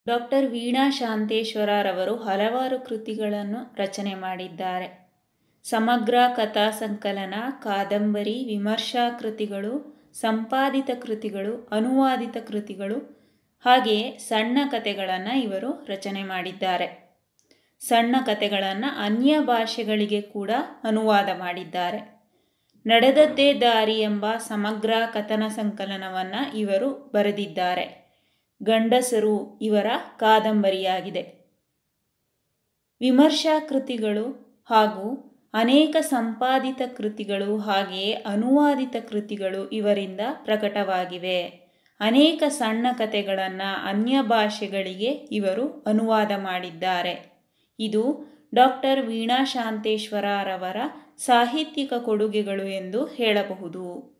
doctor Veena ಶಾಂತೇಶ್ವರರವರು ಹಲವಾರು ಕೃತಿಗಳನ್ನು ರಚನೆ ಮಾಡಿದ್ದಾರೆ ಸಮಗ್ರ ಕಥಾ ಸಂಕಲನ ಕಾದಂಬರಿ ವಿಮರ್ಶಾ ಕೃತಿಗಳು ಸಂಪಾದಿತ ಕೃತಿಗಳು ಅನುವಾದಿತ ಕೃತಿಗಳು ಹಾಗೆಯೇ ಸಣ್ಣ ಕಥೆಗಳನ್ನು ಇವರು ರಚನೆ ಮಾಡಿದ್ದಾರೆ ಸಣ್ಣ ಕಥೆಗಳನ್ನು ಅನ್ಯ ಭಾಷೆಗಳಿಗೆ ಕೂಡ ಅನುವಾದ ಮಾಡಿದ್ದಾರೆ ನಡೆದದ್ದೇ ದಾರಿ ಎಂಬ ಸಮಗ್ರ ಕಥನ ಸಂಕಲನವನ್ನು ಇವರು ಬರೆದಿದ್ದಾರೆ ಗಂಡಸರು ಇವರ ಕಾದಂಬರಿಯಾಗಿದೆ ವಿಮರ್ಶಾ ಕೃತಿಗಳು ಹಾಗೂ ಅನೇಕ ಸಂಪಾದಿತ ಕೃತಿಗಳು ಹಾಗೆಯೇ ಅನುವಾದಿತ ಕೃತಿಗಳು ಇವರಿಂದ ಪ್ರಕಟವಾಗಿವೆ ಅನೇಕ ಸಣ್ಣ ಕಥೆಗಳನ್ನು ಅನ್ಯ ಭಾಷೆಗಳಿಗೆ ಇವರು ಅನುವಾದ ಮಾಡಿದ್ದಾರೆ ಇದು ಡಾಕ್ಟರ್ ವೀಣಾ ಶಾಂತೇಶ್ವರರವರ ಸಾಹಿತ್ಯಿಕ ಕೊಡುಗೆಗಳು ಎಂದು ಹೇಳಬಹುದು